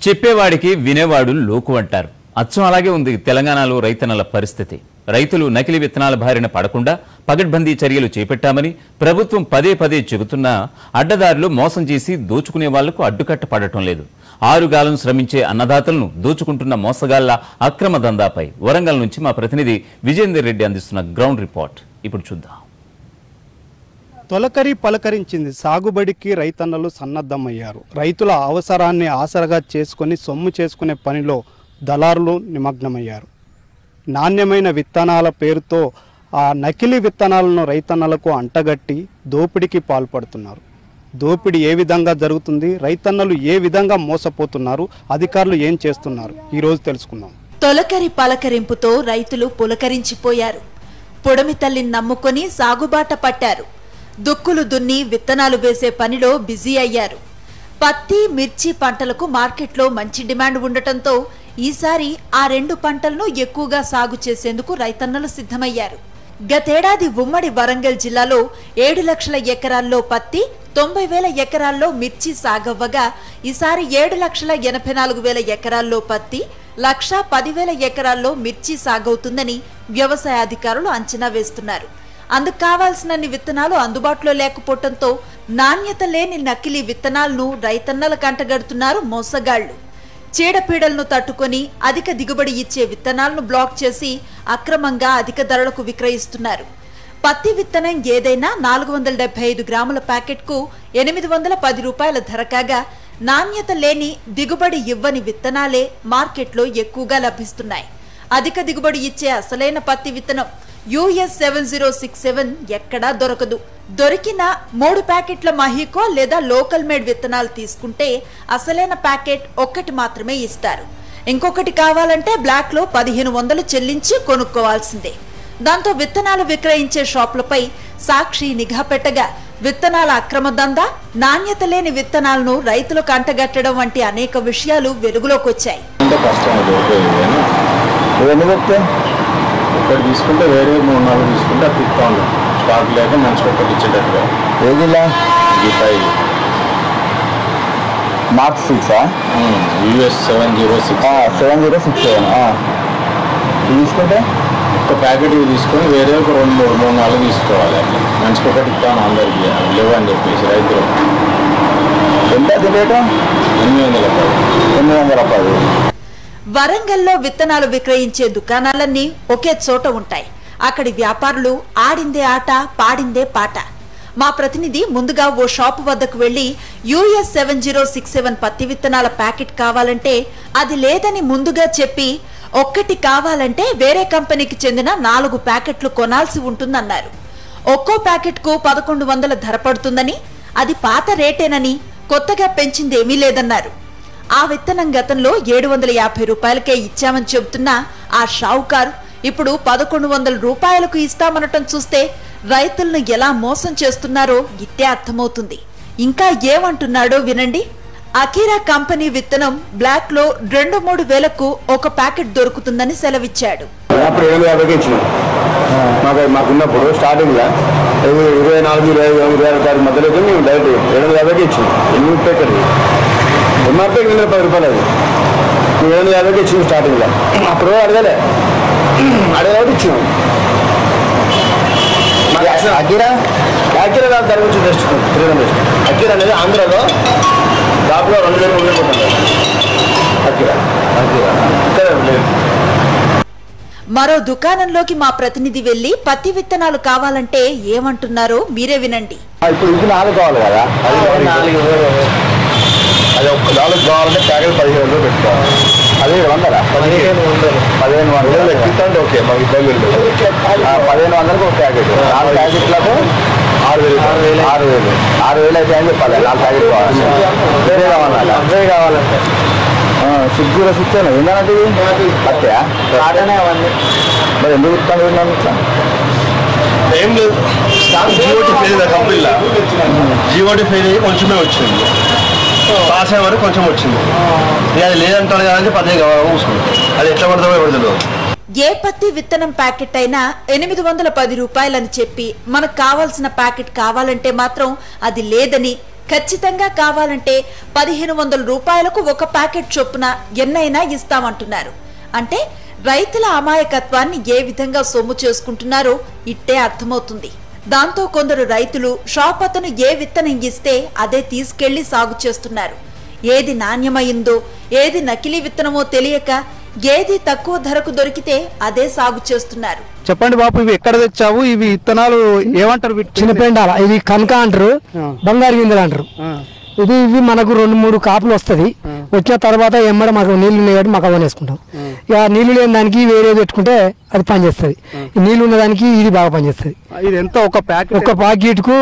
చెప్పేవాడికి వినేవాడు లోకు అంటారు అచ్చం అలాగే ఉంది తెలంగాణలో రైతన్నల పరిస్థితి రైతులు నకిలీ విత్తనాల బారిన పడకుండా పగడ్బందీ చర్యలు చేపట్టామని ప్రభుత్వం పదే పదే చెబుతున్నా అడ్డదారులు మోసం చేసి దోచుకునే వాళ్లకు అడ్డుకట్ట పడటం లేదు ఆరుగాలం శ్రమించే అన్నదాతలను దోచుకుంటున్న మోసగాళ్ల అక్రమ దందాపై వరంగల్ నుంచి మా ప్రతినిధి విజేందర్ రెడ్డి అందిస్తున్న గ్రౌండ్ రిపోర్ట్ ఇప్పుడు చూద్దాం తొలకరి పలకరించింది సాగుబడికి రైతన్నలు సన్నద్ధమయ్యారు రైతుల అవసరాన్ని ఆసరగా చేసుకొని సొమ్ము చేసుకునే పనిలో దళారులు నిమగ్నమయ్యారు నాణ్యమైన విత్తనాల పేరుతో ఆ నకిలీ విత్తనాలను రైతన్నలకు అంటగట్టి దోపిడీకి పాల్పడుతున్నారు దోపిడీ ఏ విధంగా జరుగుతుంది రైతన్నలు ఏ విధంగా మోసపోతున్నారు అధికారులు ఏం చేస్తున్నారు ఈరోజు తెలుసుకుందాం తొలకరి పలకరింపుతో రైతులు పులకరించిపోయారు పొడమి తల్లిని నమ్ముకొని సాగుబాట పట్టారు దుక్కులు దున్ని విత్తనాలు వేసే పనిలో బిజీ అయ్యారు పత్తి మిర్చి పంటలకు మార్కెట్లో మంచి డిమాండ్ ఉండటంతో ఈసారి ఆ రెండు పంటలను ఎక్కువగా సాగు చేసేందుకు రైతన్నలు సిద్ధమయ్యారు గతేడాది ఉమ్మడి వరంగల్ జిల్లాలో ఏడు లక్షల ఎకరాల్లో పత్తి తొంభై వేల ఎకరాల్లో మిర్చి సాగవ్వగా ఈసారి ఏడు లక్షల ఎనభై నాలుగు వేల ఎకరాల్లో పత్తి లక్ష పదివేల ఎకరాల్లో మిర్చి సాగవుతుందని వ్యవసాయ అధికారులు అంచనా వేస్తున్నారు అందుకు కావాల్సినన్ని విత్తనాలు అందుబాటులో లేకపోవడంతో నాణ్యత లేని నకిలీ విత్తనాలను రైతన్నల కంటగడుతున్నారు మోసగాళ్లు చీడపీడలను తట్టుకొని అధిక దిగుబడి ఇచ్చే విత్తనాలను బ్లాక్ చేసి అక్రమంగా అధిక ధరలకు విక్రయిస్తున్నారు పత్తి విత్తనం ఏదైనా నాలుగు వందల డెబ్బై ఐదు గ్రాముల ప్యాకెట్కు ఎనిమిది వందల పది రూపాయల ధర కాగా నాణ్యత లేని దిగుబడి ఇవ్వని విత్తనాలే మార్కెట్లో ఎక్కువగా లభిస్తున్నాయి అధిక దిగుబడి ఇచ్చే అసలైన పత్తి విత్తనం US seven zero six seven ఎక్కడా దొరకదు దొరికిన మూడు ప్యాకెట్ల మహీకో లేదా లోకల్ మేడ్ విత్తనాలు తీసుకుంటే అసలైన ప్యాకెట్ ఒక్కటి మాత్రమే ఇస్తారు ఇంకొకటి కావాలంటే బ్లాక్ లో పదిహేను వందలు చెల్లించి కొనుక్కోవాల్సిందే దాంతో విత్తనాలు విక్రయించే షాపులపై సాక్షి నిఘా పెట్టగా విత్తనాల అక్రమ దందా నాణ్యత లేని విత్తనాలను రైతులకు అంటగట్టడం వంటి అనేక విషయాలు వెలుగులోకి వచ్చాయి అంటే కష్టం అది ఉపయోగం ఎన్ని చెప్తే ఒకటి తీసుకుంటే వేరే మూడు నాలుగు తీసుకుంటే అది తిప్పుతా ఉన్నాం స్టాక్ లేక మంచిగా ఒకటి ఇచ్చేటట్టుగా ఏ జిల్లా ఈ ఫైవ్ మార్క్ సిక్సా US seven zero six seven zero six seven తీసుకుంటే ఒక ప్యాకెట్ ఇవి తీసుకొని వేరే ఒక రెండు మూడు మూడు నాలుగు తీసుకోవాలి అట్లా మంచిగా ఒకటి ఇస్తాను అందరికి లేవు అని చెప్పేసి రైతులు ఎంత అది రేటు ఎనిమిది వందల పది ఎనిమిది వందల పది వరంగల్లో విత్తనాలు విక్రయించే దుకాణాలన్నీ ఒకే చోట ఉంటాయి అక్కడి వ్యాపారులు ఆడిందే ఆట పాడిందే పాట మా ప్రతినిధి ముందుగా ఓ షాపు వద్దకు వెళ్లి US seven zero six seven పత్తి విత్తనాల ప్యాకెట్ కావాలంటే అది లేదని ముందుగా చెప్పి ఒక్కటి కావాలంటే వేరే కంపెనీకి చెందిన నాలుగు ప్యాకెట్లు కొనాల్సి ఉంటుందన్నారు ఒక్కో ప్యాకెట్కు పదకొండు వందల ధర పడుతుందని అది పాత రేటేనని కొత్తగా పెంచిందేమీ లేదన్నారు ఆ విత్తనం గతంలో ఏడు వందల యాభై రూపాయలకే ఇచ్చామని చెబుతున్న ఆ షావుకారు ఇప్పుడు పదకొండు వందల రూపాయలకు ఇస్తామనటం చూస్తే రైతులను ఎలా మోసం చేస్తున్నారో ఇట్టే అర్థమవుతుంది ఇంకా ఏమంటున్నాడో వినండి అకీరా కంపెనీ విత్తనం బ్లాక్ లో రెండు మూడు వేలకు ఒక ప్యాకెట్ దొరుకుతుందని సెలవిచ్చాడు అప్పుడు ఏడు యాభైకి ఇచ్చినాం మాకు మాకున్నప్పుడు స్టార్టింగ్లో ఇరవై నాలుగు ఇరవై ఐదు ఇరవై ఆరు తారీఖు మధ్యలో అయితే మేము డైరెక్ట్ ఏడు వందల యాభైకి ఇచ్చినాం ఎనిమిది ప్యాకెట్ ఎంఆర్పీ ఎనిమిది వందల పది రూపాయలు అది మేము ఏడు వందల యాభైకి ఇచ్చినాం స్టార్టింగ్లో అప్పుడు అడగలే అడగలేకపోతే ఇచ్చినాం మాకు అసలు అకీరా అకీరా దాని దాని గురించి బెస్ట్ తిరగడం బెస్ట్ అకీరా అనేది ఆంధ్రాలో దాదాపుగా రెండు వేలు మూడు వేలు పోతుంది అకీరా అకీరా ఇక్కడ లేదు మరో దుకాణంలోకి మా ప్రతినిధి వెళ్లి పత్తి విత్తనాలు కావాలంటే ఏమంటున్నారో మీరే వినండి ఆ, ఇప్పుడు ఇంటి నాలుగు కావాలి కదా అది నాలుగు అది ఒక నాలుగు కావాలంటే ప్యాకెట్ పదిహేను వందలు పెట్టుకోవాలి అది వందల పదిహేను వందలు పదిహేను వందలు ఎక్కిందంటే ఓకే మాకు ఇబ్బంది లేదు ఆ, పదిహేను వందలకు ఒక ప్యాకెట్ నాలుగు ప్యాకెట్లకు ఆరు వేలు ఆరు వేలు ఆరు వేలు ఆరు వేలు అయితే అని చెప్పాలి నాలుగు ప్యాకెట్ కావాలి వేరే కావాలన్నా అవే కావాలంటే సిక్స్ జీరో సిక్స్ అయినా ఏంటంటే అత్తే అవన్నీ మరి ఎందుకు ఇస్తాను ఇట్లా ఏం లేదు స్టాక్ జియోటి ఫెయిల్ అయింది కంపెనీలో జియోటి ఫెయిల్ అయ్యి కొంచెమే వచ్చింది పాస్ అయ్యే వరకు కొంచెం వచ్చింది ఇక అది లేదంటారు కదా అని పదే కూర్చుంది అది ఎట్లా పడతామో పడుతుందో ఏ పత్తి విత్తనం ప్యాకెట్ అయినా ఎనిమిది వందల పది రూపాయలని చెప్పి మనకు కావాల్సిన ప్యాకెట్ కావాలంటే మాత్రం అది లేదని ఖచ్చితంగా కావాలంటే పదిహేను వందల రూపాయలకు ఒక ప్యాకెట్ చొప్పున ఎన్నైనా ఇస్తామంటున్నారు అంటే రైతుల అమాయకత్వాన్ని ఏ విధంగా సొమ్ము చేసుకుంటున్నారో ఇట్టే అర్థమవుతుంది దాంతో కొందరు రైతులు షాప్ అతను ఏ విత్తనం ఇస్తే అదే తీసుకెళ్లి సాగు చేస్తున్నారు ఏది నాణ్యమైందో ఏది నకిలీ విత్తనమో తెలియక ఏది తక్కువ ధరకు దొరికితే అదే సాగు చేస్తున్నారు చెప్పండి బాపు ఇవి ఎక్కడ తెచ్చావు ఇవి విత్తనాలు ఏమంటారు వీటి చిన్న పెండాల ఇది కనక అంటారు ఆ. బంగారు గింజలు అంటారు ఆ, ఇది ఇవి మనకు రెండు మూడు కాపులు వస్తుంది వచ్చిన తర్వాత ఎమ్మడ మాకు నీళ్లు ఉన్నాయి కాబట్టి మాకు అవన్నీ వేసుకుంటాం ఇక నీళ్లు లేని దానికి వేరే పెట్టుకుంటే అది పనిచేస్తుంది ఈ నీళ్లు ఉన్న దానికి ఇది బాగా పనిచేస్తుంది ఇది ఎంత ఒక ప్యాకెట్ ఒక పాకెట్కు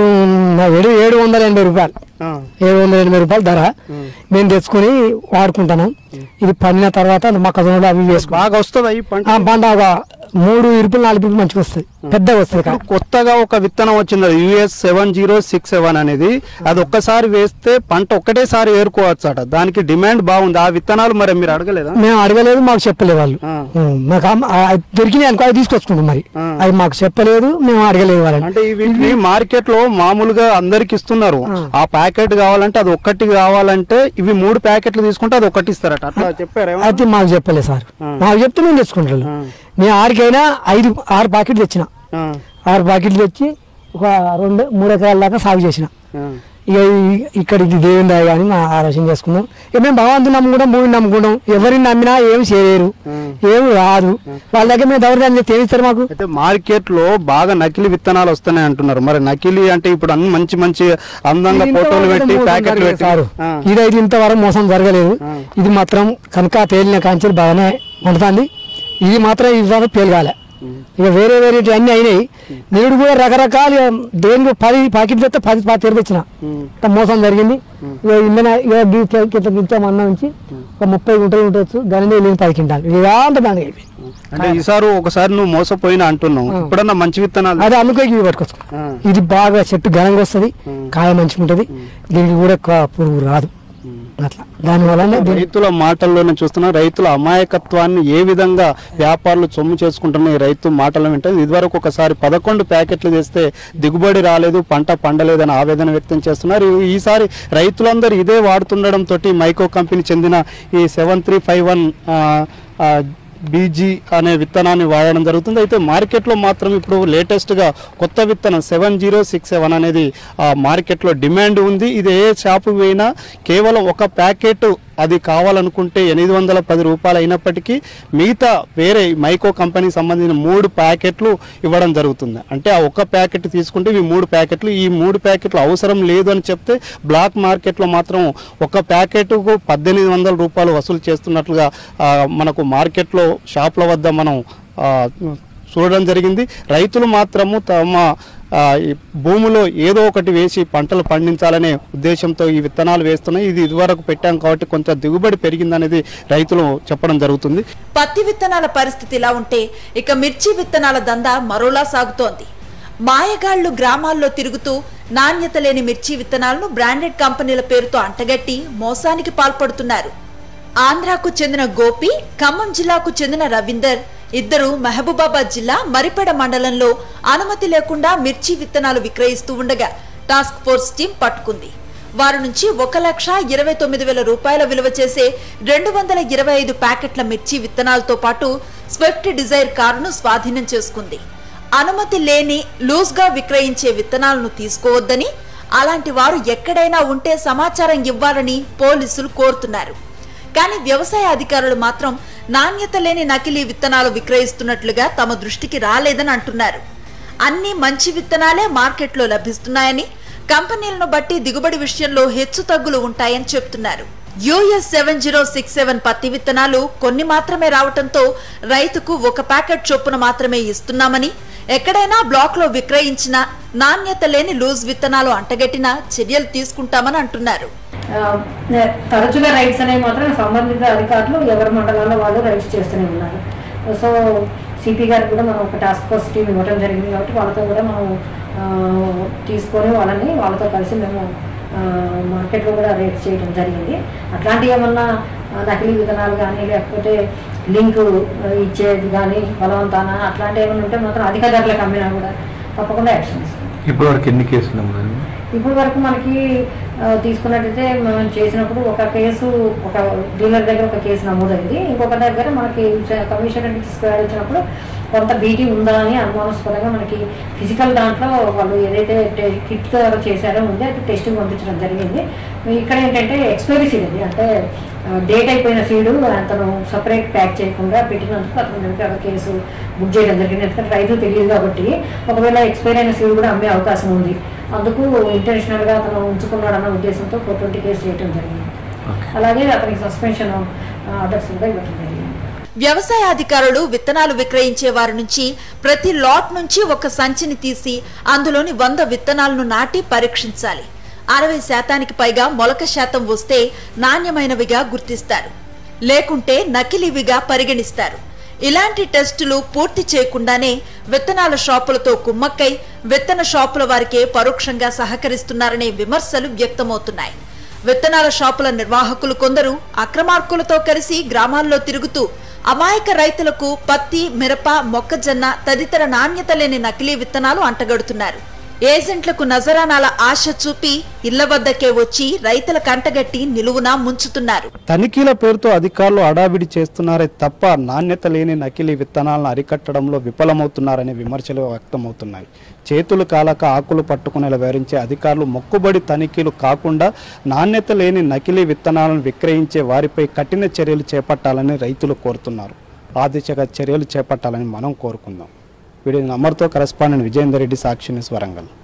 ఏడు ఏడు వందల ఎనభై రూపాయలు ఆ, ఏడు వందల ఎనభై రూపాయలు ధర మేము తెచ్చుకొని వాడుకుంటాను ఇది పండిన తర్వాత మొక్కజొన్నలు అవి వేసుకుంటాం బాగా వస్తుంది ఈ పంట ఆ పంట ఒక మూడు ఇరుపులు నాలుగు ఇరుపులు మంచిగా వస్తుంది పెద్దగా వస్తుంది కాయ. ఇప్పుడు కొత్తగా ఒక విత్తనం వచ్చింది US seven zero six seven అనేది అది ఒక్కసారి వేస్తే పంట ఒక్కటేసారి ఏరుకోవచ్చు అట దానికి డిమాండ్ బాగుంది ఆ విత్తనాలు మరి మీరు అడగలేదా మేము అడగలేదు మాకు చెప్పలేదు వాళ్ళు ఆ. ఉం, మాకు అమ్మ- ఆ, అది దొరికినాయి అనుకో అవి తీసుకొచ్చుకుంటాం మరి ఆ. అవి మాకు చెప్పలేదు మేము అడగలేదు వాళ్ళని అంటే ఈ వీటిని మార్కెట్ లో మామూలుగా అందరికి ఇస్తున్నారు ఆ ప్యాకెట్ కావాలంటే అది ఒక్కటి కావాలంటే ఇవి మూడు ప్యాకెట్లు తీసుకుంటే అది ఒకటి ఇస్తారట అట్లా చెప్పారు అయితే మాకు చెప్పలేదు సార్ ఆ. మాకు చెప్తే మేము తెచ్చుకుంటాం ఆ. మేము ఆరికైనా ఐదు ఆరు ప్యాకెట్లు తెచ్చిన ఆరు ప్యాకెట్లు తెచ్చి ఒక రెండు మూడు ఎకరాల దాకా సాగు చేసిన ఇక ఈ- ఇక్కడ ఇది దేవుని దయ కానీ మా ఆలోచన చేసుకున్నాం ఇక మేము భగవంతుని నమ్ముకుంటాం భూమిని నమ్ముకుంటాం ఎవరిని నమ్మినా ఏం చేయలేరు ఏమి రాదు వాళ్ళ దగ్గర మేము దౌర్జన్యం చేస్తే ఏమి ఇస్తారు మాకు అయితే మార్కెట్ లో బాగా నకిలీ విత్తనాలు వస్తున్నాయి అంటున్నారు మరి నకిలీ అంటే ఇప్పుడు అన్ని మంచి మంచి అందంగా ఇది ఫోటోలు ఇంతవరకు పెట్టి మోసం ప్యాకెట్లు జరగలేదు పెట్టి సారు. ఆ. ఇదైతే ఇంతవరకు మోసం జరగలేదు ఇది మాత్రం కనుక తేలిన కాంచెలు బాగానే ఉంటుంది ఇది మాత్రం ఇవ్వాలి పేలగాలే ఇక వేరే వేరే అన్ని అయినాయి నిరుడు కూడా రకరకాల దేనికి పది ప్యాకెట్ తెస్తే పది పది తెరి తెచ్చిన ఇంత మోసం జరిగింది ఇక ఇంధన ఇక గీత కింద గింత మన్న నుంచి ఒక ముప్పై గుంటలు ఉండొచ్చు గని వెళ్ళింది పది కింటాలు ఇదంతా దాని అయిపోయింది అంటే ఈసారి ఒకసారి నువ్వు మోసపోయినా అంటున్నావు ఇప్పుడన్నా మంచి విత్తనాలు అదే అందుకే ఇవి పట్టుకోవచ్చు ఆ. ఇది బాగా చెట్టు ఘనంగా వస్తుంది కాయ మంచిగా ఉంటుంది దీనికి కూడా ఎక్కువ పురుగు రాదు అట్లా దానివల్ల రైతుల మాటల్లోనే చూస్తున్నాం రైతుల అమాయకత్వాన్ని ఏ విధంగా వ్యాపారులు సొమ్ము చేసుకుంటున్న ఈ రైతు మాటలు వింటే ఇదివరకు ఒకసారి పదకొండు ప్యాకెట్లు చేస్తే దిగుబడి రాలేదు పంట పండలేదని ఆవేదన వ్యక్తం చేస్తున్నారు ఈ- ఈసారి రైతులందరూ ఇదే వాడుతుండడం తోటి మైకో కంపెనీ చెందిన ఈ seven three five one BG అనే విత్తనాన్ని వాడడం జరుగుతుంది అయితే మార్కెట్లో మాత్రం ఇప్పుడు లేటెస్ట్గా కొత్త విత్తనం సెవెన్ జీరో సిక్స్ సెవెన్ అనేది ఆ మార్కెట్లో డిమాండ్ ఉంది ఇది ఏ షాపు పోయినా కేవలం ఒక ప్యాకెట్ అది కావాలనుకుంటే ఎనిమిది వందల పది రూపాయలు అయినప్పటికీ మిగతా వేరే మైకో కంపెనీకి సంబంధించిన మూడు ప్యాకెట్లు ఇవ్వడం జరుగుతుంది అంటే ఆ ఒక్క ప్యాకెట్ తీసుకుంటే ఇవి మూడు ప్యాకెట్లు ఈ మూడు ప్యాకెట్లు అవసరం లేదు అని చెప్తే బ్లాక్ మార్కెట్లో మాత్రం ఒక ప్యాకెట్కు పద్దెనిమిది వందల రూపాయలు వసూలు చేస్తున్నట్లుగా ఆ, మనకు మార్కెట్లో షాపుల వద్ద మనం ఆ, చూడడం జరిగింది రైతులు మాత్రము తమ ఆ, ఈ భూమిలో ఏదో ఒకటి వేసి పంటలు పండించాలనే ఉద్దేశంతో ఈ విత్తనాలు వేస్తున్నాయి ఇది ఇదివరకు పెట్టాం కాబట్టి కొంచెం దిగుబడి పెరిగిందనేది రైతులు చెప్పడం జరుగుతుంది పత్తి విత్తనాల పరిస్థితి ఇలా ఉంటే ఇక మిర్చి విత్తనాల దందా మరోలా సాగుతోంది మాయగాళ్లు గ్రామాల్లో తిరుగుతూ నాణ్యత లేని మిర్చి విత్తనాలను బ్రాండెడ్ కంపెనీల పేరుతో అంటగట్టి మోసానికి పాల్పడుతున్నారు ఆంధ్రాకు చెందిన గోపి ఖమ్మం జిల్లాకు చెందిన రవీందర్ ఇద్దరు మహబూబాబాద్ జిల్లా మరిపెడ మండలంలో అనుమతి లేకుండా మిర్చి విత్తనాలు విక్రయిస్తూ ఉండగా టాస్క్ ఫోర్స్ టీం పట్టుకుంది వారి నుంచి ఒక లక్ష ఇరవై తొమ్మిది వేల రూపాయల విలువ చేసే రెండు వందల ఇరవై ఐదు ప్యాకెట్ల మిర్చి విత్తనాలతో పాటు స్విఫ్ట్ డిజైర్ కారును స్వాధీనం చేసుకుంది అనుమతి లేని లూజ్ గా విక్రయించే విత్తనాలను తీసుకోవద్దని అలాంటి వారు ఎక్కడైనా ఉంటే సమాచారం ఇవ్వాలని పోలీసులు కోరుతున్నారు కానీ వ్యవసాయ అధికారులు మాత్రం నాణ్యత లేని నకిలీ విత్తనాలు విక్రయిస్తున్నట్లుగా తమ దృష్టికి రాలేదని అంటున్నారు అన్ని మంచి విత్తనాలే మార్కెట్లో లభిస్తున్నాయని కంపెనీలను బట్టి దిగుబడి విషయంలో హెచ్చు తగ్గులు ఉంటాయని చెప్తున్నారు US seven zero six seven పత్తి విత్తనాలు కొన్ని మాత్రమే రావటంతో రైతుకు ఒక ప్యాకెట్ చొప్పున మాత్రమే ఇస్తున్నామని ఎక్కడైనా బ్లాక్ లో విక్రయించిన నాణ్యత లేని లూజ్ విత్తనాలు అంటగట్టినా చర్యలు తీసుకుంటామని అంటున్నారు ఆ, తరచుగా రైడ్స్ అనేవి మాత్రం సంబంధిత అధికారులు ఎవరి మండలాల్లో వాళ్ళు రైడ్స్ చేస్తూనే ఉన్నారు సో సిపి గారికి కూడా మనం ఒక టాస్క్ ఫోర్స్ టీం ఇవ్వడం జరిగింది కాబట్టి వాళ్ళతో కూడా మనం ఆ, తీసుకొని వాళ్ళని వాళ్ళతో కలిసి మేము ఆ, మార్కెట్లో కూడా రేట్స్ చేయడం జరిగింది అట్లాంటి ఏమన్నా ఆ, నకిలీ విత్తనాలు కానీ లేకపోతే లింక్ ఇచ్చేది కానీ బలవంతాన అట్లాంటి ఏమైనా ఉంటే మాత్రం అధిక ధరలకు అమ్మినా కూడా తప్పకుండా యాక్షన్ తీసుకుంటాం ఇప్పటి వరకు ఎన్ని కేసులు నమోదు ఇప్పుడు వరకు మనకి ఆ, తీసుకున్నట్టయితే మనం చేసినప్పుడు ఒక కేసు ఒక డీలర్ దగ్గర ఒక కేసు నమోదైంది ఇంకొక దగ్గర మనకి కమిషనర్ తీసుకువెళ్ళినప్పుడు కొంత బీటీ ఉందా అని అనుమానాస్పదంగా మనకి ఫిజికల్ దాంట్లో వాళ్ళు ఏదైతే టే- కిట్ ద్వారా చేశారో ఉంది అది టెస్టింగ్ పంపించడం జరిగింది ఇక్కడ ఏంటంటే ఎక్స్పైరీ సీడ్ అది అంటే డేట్ అయిపోయిన సీడు అతను సపరేట్ ప్యాక్ చేయకుండా పెట్టినందుకు అతను దగ్గర ఒక కేసు బుక్ చేయడం జరిగింది ఎందుకంటే రైతు తెలియదు కాబట్టి ఒకవేళ ఎక్స్పైర్ అయిన సీడ్ కూడా అమ్మే అవకాశం ఉంది అందుకు ఇంటెన్షనల్ గా అతను ఉంచుకున్నాడు అన్న ఉద్దేశంతో ఫోర్ ట్వంటీ కేసు చేయడం జరిగింది అలాగే అతనికి సస్పెన్షన్ ఆర్డర్స్ కూడా ఇవ్వడం జరిగింది వ్యవసాయ అధికారులు విత్తనాలు విక్రయించే వారి నుంచి ప్రతి లాట్ నుంచి ఒక సంచిని తీసి అందులోని వంద విత్తనాలను నాటి పరీక్షించాలి అరవై శాతానికి పైగా మొలక శాతం వస్తే నాణ్యమైనవిగా గుర్తిస్తారు లేకుంటే నకిలీవిగా పరిగణిస్తారు ఇలాంటి టెస్టులు పూర్తి చేయకుండానే విత్తనాల షాపులతో కుమ్మక్కై విత్తన షాపుల వారికే పరోక్షంగా సహకరిస్తున్నారనే విమర్శలు వ్యక్తమవుతున్నాయి విత్తనాల షాపుల నిర్వాహకులు కొందరు అక్రమార్కులతో కలిసి గ్రామాల్లో తిరుగుతూ అమాయక రైతులకు పత్తి మిరప మొక్కజొన్న తదితర నాణ్యత లేని నకిలీ విత్తనాలు అంటగడుతున్నారు ఏజెంట్లకు నజరానాల ఆశ చూపి ఇళ్ల వద్దకే వచ్చి రైతుల కంటగట్టి నిలువునా ముంచుతున్నారు తనిఖీల పేరుతో అధికారులు అడావిడి చేస్తున్నారే తప్ప నాణ్యత లేని నకిలీ విత్తనాలను అరికట్టడంలో విఫలమవుతున్నారనే విమర్శలు వ్యక్తమవుతున్నాయి చేతులు కాలక ఆకులు పట్టుకునేలా వివరించే అధికారులు మొక్కుబడి తనిఖీలు కాకుండా నాణ్యత లేని నకిలీ విత్తనాలను విక్రయించే వారిపై కఠిన చర్యలు చేపట్టాలని రైతులు కోరుతున్నారు ఆ దిశగా చర్యలు చేపట్టాలని మనం కోరుకుందాం వీడియో నంబర్తో కరస్పాండెంట్ విజయేందర్ రెడ్డి సాక్షి న్యూస్ వరంగల్